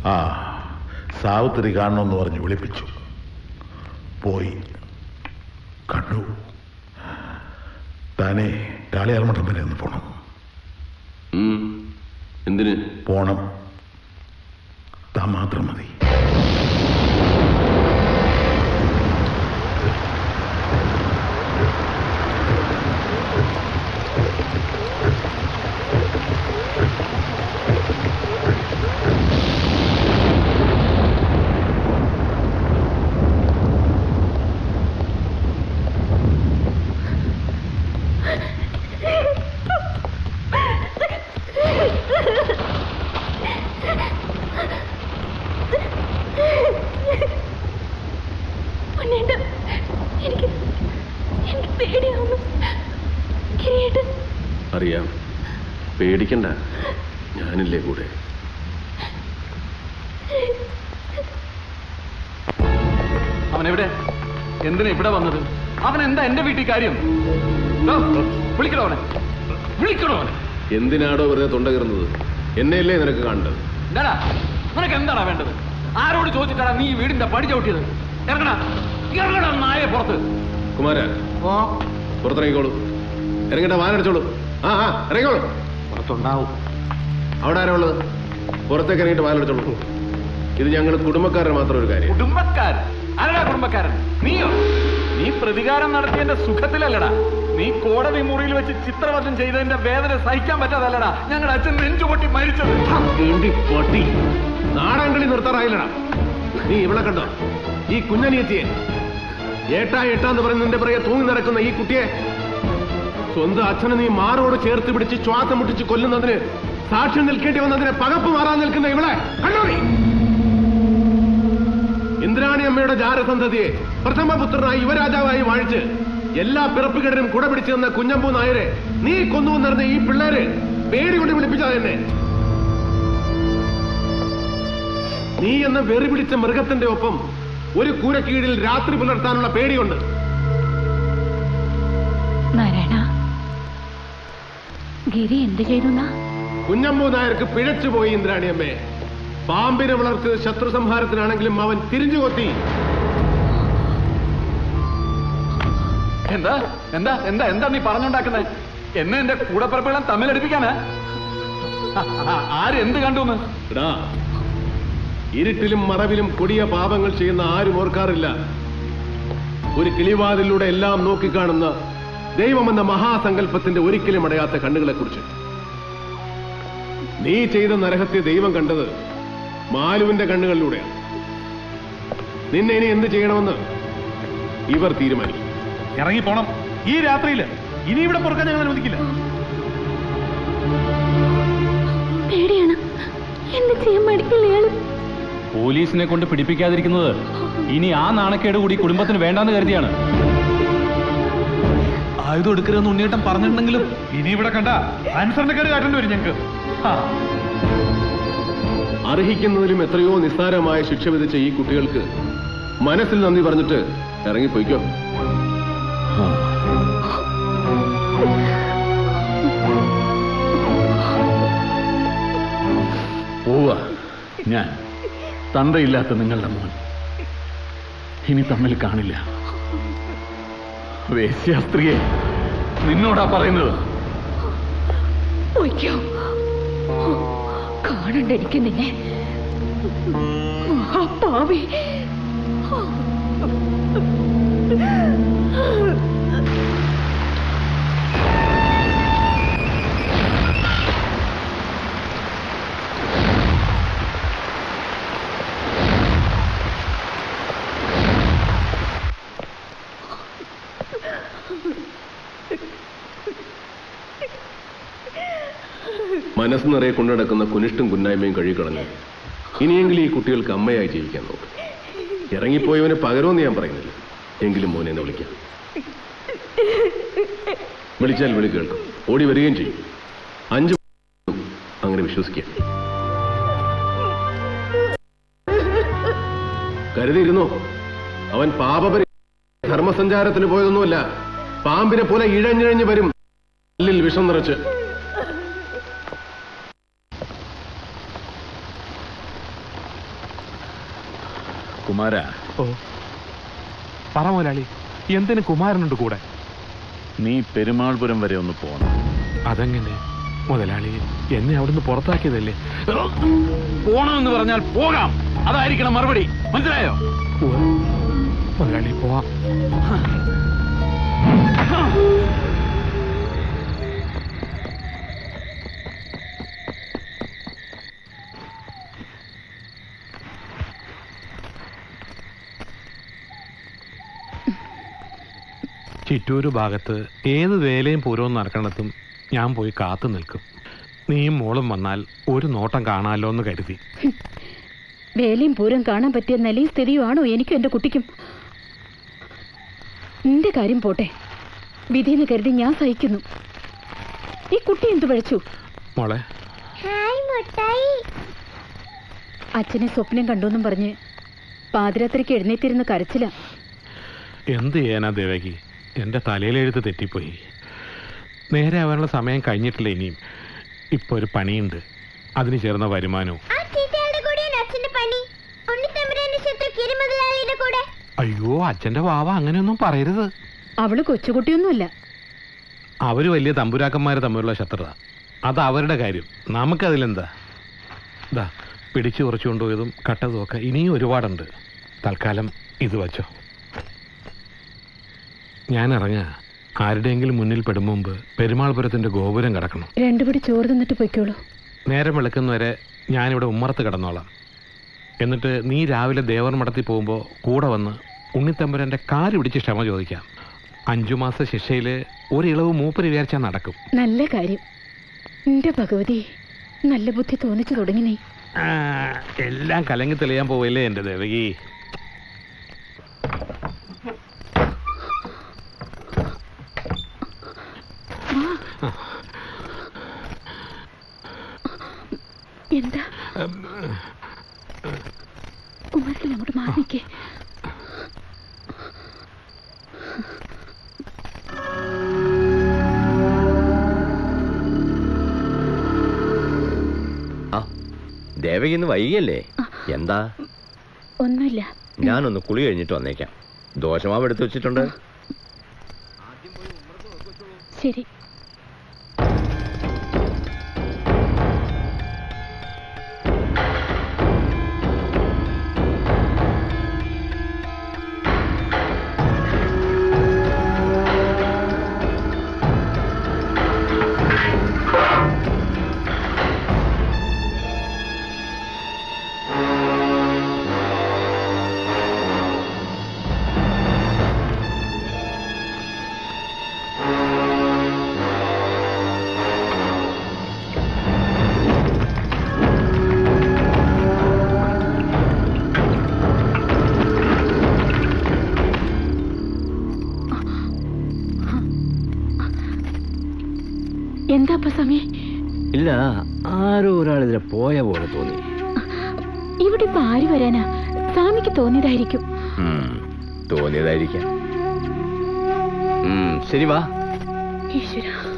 ആ സാവിത്രി കാണണമെന്ന് പറഞ്ഞ് വിളിപ്പിച്ചു പോയി കണ്ടു താനേ കാളിയാർ മഠം വരെ ഒന്ന് പോണം എന്തിന് പോണം താൻ മാത്രം മതി ഉണ്ണേട്ടാ, എനിക്ക് എനിക്ക് പേടിയാവുന്നു കിരീട്ട് അറിയാം പേടിക്കണ്ട ഞാനില്ലേ കൂടെ അവൻ എവിടെ എന്തിനാ ഇവിടെ വന്നത് അവൻ എന്താ എന്റെ വീട്ടിൽ കാര്യം ദോ, വിളിക്കണോ അവനെ വിളിക്കണോ അവനെ എന്തിനാടോ വെറുതെ തൊണ്ട കയറുന്നത് എന്നെയല്ലേ നിനക്ക് കാണേണ്ടത് എന്താടാ നിനക്ക് എന്താടാ വേണ്ടത് ആരോട് ചോദിച്ചിട്ടാടാ നീ ഈ വീടിന്റെ പടി ചവിട്ടിയത് ഇറങ്ങടാ ഇറങ്ങടാ നായ പുറത്ത് കുമാര ഓ പുറത്തിറങ്ങിക്കോളൂ ഇറങ്ങിട്ട വാനടിച്ചോളൂ ആ ആ ഇറങ്ങിക്കോളൂ പുറത്തുണ്ടാവും അവിടെ ആരാ ഉള്ളത് പുറത്തേക്ക് ഇറങ്ങിയിട്ട് വാനടിച്ചോളൂ ഇത് ഞങ്ങൾ കുടുംബക്കാരുടെ മാത്രം ഒരു കാര്യം കുടുംബക്കാരൻ ആരടാ കുടുംബക്കാരൻ നീയോ നീ പ്രതികാരം നടത്തിയതിന്റെ സുഖത്തിലല്ലടാ നീ കോടതി മുറിയിൽ വെച്ച് ചിത്രവധം ചെയ്തതിന്റെ വേദന സഹിക്കാൻ പറ്റാതല്ലടാ ഞങ്ങളുടെ അച്ഛൻ നെഞ്ചുപൊട്ടി മരിച്ചത് പൊട്ടി നാടൻകളി നിർത്താറായില്ലടാ നീ ഇവിടെ കണ്ടോ ഈ കുഞ്ഞനിയത്തിയെ ഏട്ടാ ഏട്ടാ എന്ന് പറഞ്ഞ് നിന്റെ പിറകെ തൂങ്ങി നടക്കുന്ന ഈ കുട്ടിയെ സ്വന്തം അച്ഛനെ നീ മാറോട് ചേർത്ത് പിടിച്ച് ശ്വാസം മുട്ടിച്ച് കൊല്ലുന്നതിന് സാക്ഷ്യം നിൽക്കേണ്ടി വന്നതിന് പകപ്പ് മാറാൻ നിൽക്കുന്ന ഇവളെ കണ്ടോ നീ ഇന്ദ്രാണി അമ്മയുടെ ജാരസന്തതിയെ പ്രഥമപുത്രനായി യുവരാജാവായി വാഴിച്ച് എല്ലാ പിറപ്പുകേടിനും കുട പിടിച്ചു നിന്ന കുഞ്ഞമ്പൂ നായരെ നീ കൊന്നുവന്നിരുന്ന ഈ പിള്ളേര് പേടി കൊണ്ട് വിളിപ്പിച്ചാ എന്നെ നീ എന്ന വെറി പിടിച്ച മൃഗത്തിന്റെ ഒപ്പം ഒരു കൂരക്കീഴിൽ രാത്രി പുലർത്താനുള്ള പേടിയുണ്ട് നാരായണ ഗിരി എന്ത് ചെയ്തു കുഞ്ഞമ്പൂ നായർക്ക് പിഴച്ചുപോയി ഇന്ദ്രാണിയമ്മേ പാമ്പിനെ വളർത്ത് ശത്രു സംഹാരത്തിനാണെങ്കിലും അവൻ തിരിഞ്ഞു കൊത്തി എന്താ എന്താ എന്താ എന്താ നീ പറഞ്ഞുണ്ടാക്കുന്നത് എന്നെ എന്റെ കൂടപ്പിറപ്പുകളും തമ്മിലടിപ്പിക്കാനാ ആ, ആ, ആര് എന്ത് കണ്ടു എന്ന് എടാ ഇരുട്ടിലും മറവിലും കൊടിയ പാപങ്ങൾ ചെയ്യുന്ന ആരും ഓർക്കാറില്ല ഒരു കിളിവാതിലൂടെ എല്ലാം നോക്കിക്കാണുന്ന ദൈവമെന്ന മഹാസങ്കല്പത്തിന്റെ ഒരിക്കലും അടയാത്ത കണ്ണുകളെ കുറിച്ച് നീ ചെയ്ത നരഹത്യ ദൈവം കണ്ടത് മാലുവിന്റെ കണ്ണുകളിലൂടെയാണ് നിന്നെ ഇനി എന്ത് ചെയ്യണമെന്ന് ഇവർ തീരുമാനിക്കും ഇറങ്ങി പോണം ഈ രാത്രിയില് ഇനി ഇവിടെ പുറക്കാൻ ഞങ്ങൾ അനുവദിക്കില്ല പേടിയാണ് എന്ത് ചെയ്യാൻ മടിക്കില്ല ഇയാള് പോലീസിനെ കൊണ്ട് പിടിപ്പിക്കാതിരിക്കുന്നത് ഇനി ആ നാണക്കേട് കൂടി കുടുംബത്തിന് വേണ്ടാന്ന് കരുതിയാണ് ആയുധം എടുക്കരുതെന്ന് ഉണ്ണിയേട്ടൻ പറഞ്ഞിട്ടുണ്ടെങ്കിലും ഇനി ഇവിടെ കണ്ട അനുസരണക്കേട് കാട്ടേണ്ടി വരും ഞങ്ങൾക്ക് അർഹിക്കുന്നതിലും എത്രയോ നിസ്സാരമായ ശിക്ഷ വിധിച്ച ഈ കുട്ടികൾക്ക് മനസ്സിൽ നന്ദി പറഞ്ഞിട്ട് ഇറങ്ങിപ്പോയിക്കോ പോവാ ഞാൻ തന്തയില്ലാത്ത നിങ്ങളുടെ മോൻ ഇനി തമ്മിൽ കാണില്ല വേശ്യാസ്ത്രീയെ നിന്നോടാ പറയുന്നത് ഒയ്ക്കോ കാണണ്ട എനിക്ക് നിന്നെ മഹാപാവി മനസ്സ് നിറയെ കൊണ്ടു നടക്കുന്ന കുനിഷ്ടും കുന്നായ്മയും കഴുകിക്കളഞ്ഞു ഇനിയെങ്കിലും ഈ കുട്ടികൾക്ക് അമ്മയായി ജീവിക്കാൻ നോക്കും ഇറങ്ങിപ്പോയവന് പകരമെന്ന് ഞാൻ പറയുന്നില്ല എങ്കിലും മോനെ എന്ന് വിളിക്കാം വിളിച്ചാൽ വിളി കേൾക്കും ഓടി വരികയും ചെയ്യും അഞ്ചു അങ്ങനെ വിശ്വസിക്കുക കരുതിയിരുന്നോ അവൻ പാപപരി ധർമ്മസഞ്ചാരത്തിന് പോയതൊന്നുമല്ല പാമ്പിനെ പോലെ ഇഴഞ്ഞിഴഞ്ഞ് വരും ഉള്ളിൽ വിഷം നിറച്ച് കുമാര ഓ പറ മുതലാളി എന്തിന് കുമാരനുണ്ട് കൂടെ നീ പെരുമാൾപുരം വരെ ഒന്ന് പോണം അതെങ്ങനെ മുതലാളി എന്നെ അവിടുന്ന് പുറത്താക്കിയതല്ലേ പോണമെന്ന് പറഞ്ഞാൽ പോകാം അതായിരിക്കണം മറുപടി മനസ്സിലായോ ഉവ്വ്. മുതലാളി പോവാം ചിറ്റൂര് ഭാഗത്ത് ഏത് വേലയും പൂരവും നടക്കണത്തും ഞാൻ പോയി കാത്തു നിൽക്കും നീയും മോളും വന്നാൽ ഒരു നോട്ടം കാണാമല്ലോ എന്ന് കരുതി വേലയും പൂരം കാണാൻ പറ്റിയ നിലയും സ്ഥിതിയുമാണോ എനിക്കും എന്റെ കുട്ടിക്കും നിന്റെ കാര്യം പോട്ടെ വിധിയെന്ന് കരുതി ഞാൻ സഹിക്കുന്നു ഈ കുട്ടി എന്തു പഴച്ചു മോളെ അച്ഛനെ സ്വപ്നം കണ്ടുവെന്നും പറഞ്ഞ് പാതിരാത്രിക്ക് എഴുന്നേറ്റിരുന്ന് കരച്ചില്ല എന്ത് ചെയ്യാനാ ദേവകി എൻ്റെ തലയിലെഴുത്ത് തെറ്റിപ്പോയി നേരെ ആവാനുള്ള സമയം കഴിഞ്ഞിട്ടില്ല ഇനിയും ഇപ്പോൾ ഒരു പണിയുണ്ട് അതിന് ചേർന്ന വരുമാനവും ആ ചീത്തയാളുടെ കൂടെയാണ് അച്ഛന്റെ പണി ഉണ്ണിത്തമ്പുരാന്റെ ശത്രു കിരിമുതലാളിയുടെ കൂടെ അയ്യോ അച്ഛൻ്റെ വാവ അങ്ങനെയൊന്നും പറയരുത് അവള് കൊച്ചുകുട്ടിയൊന്നുമില്ല അവര് വലിയ തമ്പുരാക്കന്മാർ തമ്മിലുള്ള ശത്രുത അത് അവരുടെ കാര്യം നമുക്കതിലെന്താ ഇതാ പിടിച്ചു കുറച്ചു കൊണ്ടുപോയതും കട്ടതും ഒക്കെ ഇനിയും ഒരുപാടുണ്ട് തൽക്കാലം ഇത് വച്ചോ ഞാൻ ഇറങ്ങാ ആരുടെയെങ്കിലും മുന്നിൽ പെടും മുമ്പ് പെരുമാൾപുരത്തിന്റെ ഗോപുരം കിടക്കണം രണ്ടുപടി ചോറ് തിന്നിട്ട് പൊയ്ക്കോളൂ നേരം വെളുക്കുന്നവരെ ഞാനിവിടെ ഉമ്മറത്ത് കിടന്നോളാം എന്നിട്ട് നീ രാവിലെ ദേവർ മഠത്തിൽ പോകുമ്പോൾ കൂടെ വന്ന് ഉണ്ണിത്തമ്പുരൻ്റെ കാല് പിടിച്ച് ക്ഷമ ചോദിക്കാം അഞ്ചു മാസ ശിക്ഷയിൽ ഒരു ഇളവ് മൂപ്പര് വിചാരിച്ചാൽ നടക്കും നല്ല കാര്യം എന്റെ ഭഗവതി നല്ല ബുദ്ധി തോന്നിച്ചു തുടങ്ങി നീ ആ, എല്ലാം കലങ്ങി തെളിയാൻ പോവല്ലേ എൻ്റെ ദേവകി എന്താ കുമാരത്തിൽ അങ്ങോട്ട് മാറി നിൽക്കേ ദേവകി ഇന്ന് വൈകിയല്ലേ എന്താ ഒന്നുമില്ല ഞാനൊന്ന് കുളി കഴിഞ്ഞിട്ട് വന്നേക്കാം ദോശമാവ് എടുത്തു വെച്ചിട്ടുണ്ട് ശരി എന്താ അപ്പ സമയം ഇല്ല ആരോ ഒരാൾ ഇതിലെ പോയ പോലെ തോന്നി ഇവിടെ ഇപ്പൊ ആര് വരാനാ സ്വാമിക്ക് തോന്നിയതായിരിക്കും ഉം, തോന്നിയതായിരിക്കാം ഉം, ശരി വാ ഈശ്വര